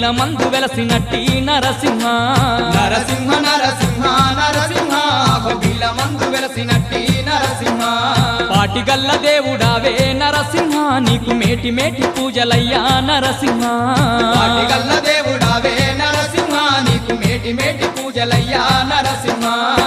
మందు వెలసినట్టి నరసింహ నరసింహ నరసింహ నరసింహ అహోబిల మందు వెలసినట్టి నరసింహ పాటిగల్ల దేవుడావే నరసింహ నీకు మేటి మేటి పూజలయ్యా నరసింహ వాటిగల్ల దేవుడావే నరసింహ నీకు మేటి మేటి పూజలయ్యా నరసింహ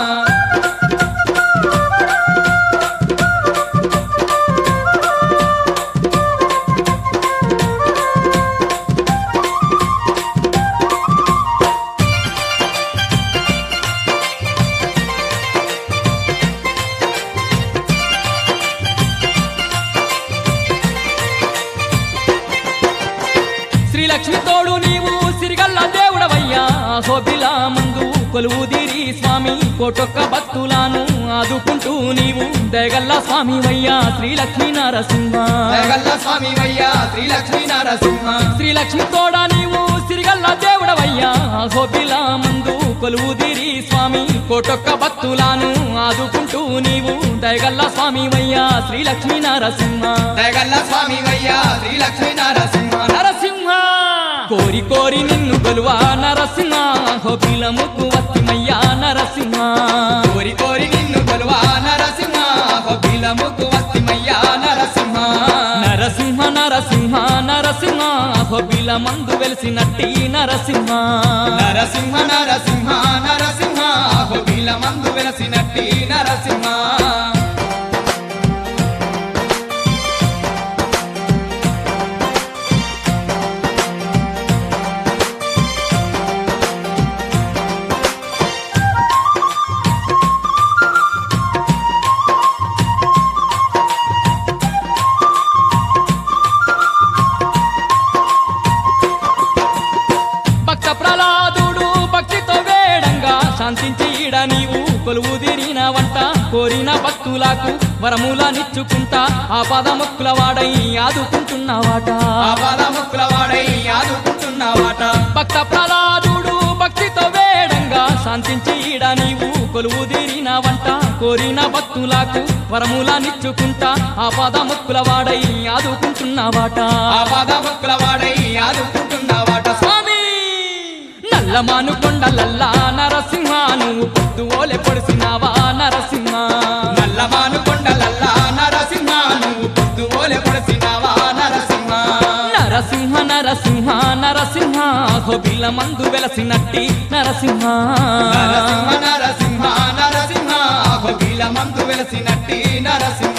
శ్రీలక్ష్మి తోడు నీవు సిరిగల్ల దేవుడవయ్యా శోభిల మందు కొలువుదిరి స్వామి కోటొక్క భక్తులను ఆదుకుంటూ నీవు దయగల్ల స్వామి వయ్యా శ్రీలక్ష్మి నరసింహ జగల్ల స్వామి వయ్యా శ్రీలక్ష్మీ నరసింహ శ్రీలక్ష్మి తోడా నీవు సిరిగల్ల దేవుడవయ్యా శోభిల మందు కొలువుదిరి స్వామి కోటొక్క భక్తులను ఆదుకుంటూ నీవు దయగల్ల స్వామి వయ్యా శ్రీలక్ష్మి నరసింహ జగల్ల స్వామి వయ్యా శ్రీలక్ష్మీ నరసింహ నరసింహ కోరి కోరి నిన్ను కొలువా నరసింహ హోబిల ముక్కు వత్తిమయ్యా నరసింహ కోరి కోరి నిన్ను కొలువా నరసింహ అహోబిల ముగ్గు వస్తిమయ్యా నరసింహ నరసింహ నరసింహ నరసింహ హోబిల మందు వెలిసినట్టి నరసింహ నరసింహ నరసింహ నరసింహ అహోబిల మందు వెలసినట్టి నరసింహ భక్త ప్రహ్లాదుడు భక్తితో వేడంగా శాంతించి ఈడ నీవు కొలువు తీరిన వంట కోరిన భక్తులకు వరములనిచ్చుకుంటా ఆ పదముక్కుల వాడై ఆదుకుంటున్నవాట ఆపాద ముక్కుల వాడై ఆదుకుంటున్నావాట భక్త ప్రహ్లాదుడు భక్తితో వేడంగా శాంతించి ఈడ నీవు కొలువు తీరిన వంట కోరిన భక్తులకు వరములనిచ్చుకుంటా ఆ పదముక్కుల వాడై ఆదుకుంటున్నవాట ఆపాద ముక్కుల వాడై ఆదుకుంటున్నావాట స్వామి నల్లమాను కొండలల్లా నరసింహ నువ్వు పొద్దు ఓలె పొడిసినావా నరసింహ నల్లమాను కొండలల్లా నరసింహ నువ్వు పొద్దు ఓలె పొడిసినావా నరసింహ నరసింహ నరసింహ నరసింహ హోబిల మందు వెలసినట్టి నరసింహ నరసింహ నరసింహ నరసింహ అహోబిల మందు వెలసినట్టి నరసింహ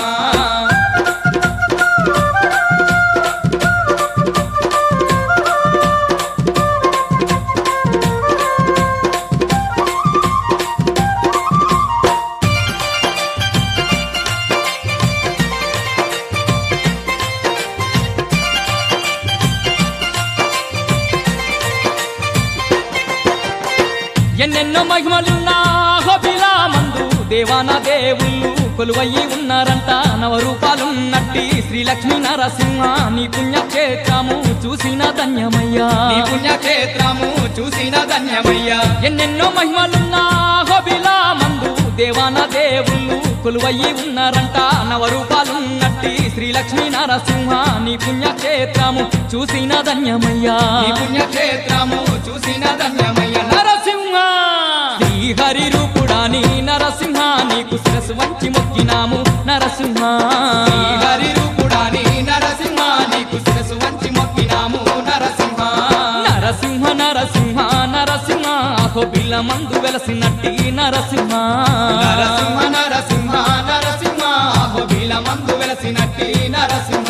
ఎన్నెన్నో మహిమలున్నా హోబిల మందు దేవాన దేవుళ్ళు కొలువయ్యి ఉన్నారంట నవరూపాలున్నట్టి శ్రీలక్ష్మీ నరసింహ నీ పుణ్యక్షేత్రము చూసిన ధన్యమయ్యా నీ పుణ్యక్షేత్రము చూసిన ధన్యమయ్యా ఎన్నెన్నో మహిమలున్నా హోబిల మందు దేవాన దేవుళ్ళు కొలువయ్యి ఉన్నారంట నవరూపాలున్నట్టి శ్రీలక్ష్మీ నరసింహ నీ పుణ్యక్షేత్రము చూసిన ధన్యమయ్యా నీ పుణ్యక్షేత్రము చూసిన ధన్యమయ్యా నరసింహ శ్రీహరి రూపుడాని నరసింహ నీకు శిరసు వంచి మొక్కినాము నరసింహ హరి రూపుడాని నరసింహ నీకు శిరసు వంచి మొక్కినాము నరసింహ నరసింహ నరసింహ నరసింహ బిల్ల మందు వెలసినట్టి నరసింహ నరసింహ నరసింహ నరసింహ అహోబిల మందు వెలసినట్టి నరసింహ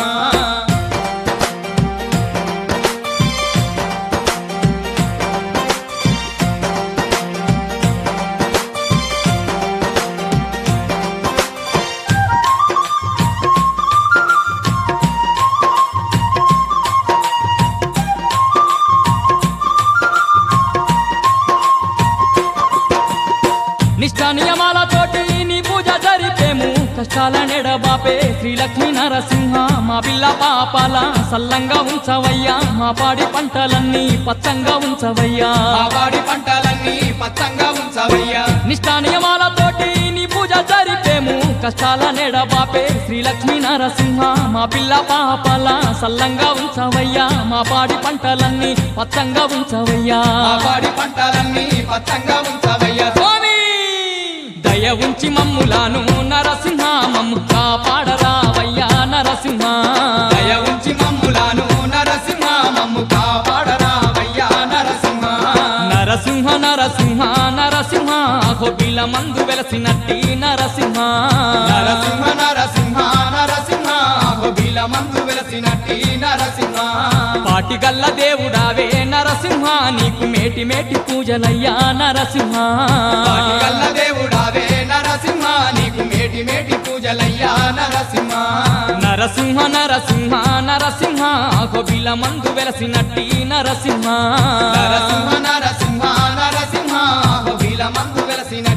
నిష్ఠా నియమాలతోటి నీ పూజ జరిపేము కష్టాల నెడబాపే శ్రీలక్ష్మీ నరసింహ మా పిల్ల పాపాల సల్లంగా ఉంచవయ్యా మా పాడి పంటలన్నీ పచ్చంగా ఉంచవయ్యా ఆ వాడి పంటలన్నీ పచ్చంగా ఉంచవయ్యా నిష్ఠా నియమాలతోటి నీ పూజ జరిపేము కష్టాల నెడ బాపే శ్రీలక్ష్మీ నరసింహ మా పిల్ల పాపల సల్లంగా ఉంచవయ్యా మా పాడి పంటలన్నీ పచ్చంగా ఉంచవయ్యా మా పాడి పంటలన్నీ పచ్చంగా ఉంచవయ్యా స్వామి దయ ఉంచి మమ్ములాను నరసింహ మమ్ము కాపాడరావయ్యా నరసింహ దయ ఉంచి మమ్ములాను నరసింహ మమ్ము కాపాడరావయ్యా నరసింహ నరసింహ నరసింహ నరసింహ హోబిల మందు వెలసినట్టి నరసింహ నరసింహ నరసింహ నరసింహ బిల మందు వెలసినట్టి నరసింహ పాటిగల్ల దేవుడావే నరసింహ నీకు మేటి మేటి పూజలయ్యా నరసింహ గల్ల దేవుడావే నరసింహ నీకు మేటి మేటి పూజలయ్యా నరసింహ నరసింహ నరసింహ నరసింహ హోబిల మందు వెలసినట్టి నరసింహ నరసింహ నరసింహ నరసింహ బిల మందు వెలసిన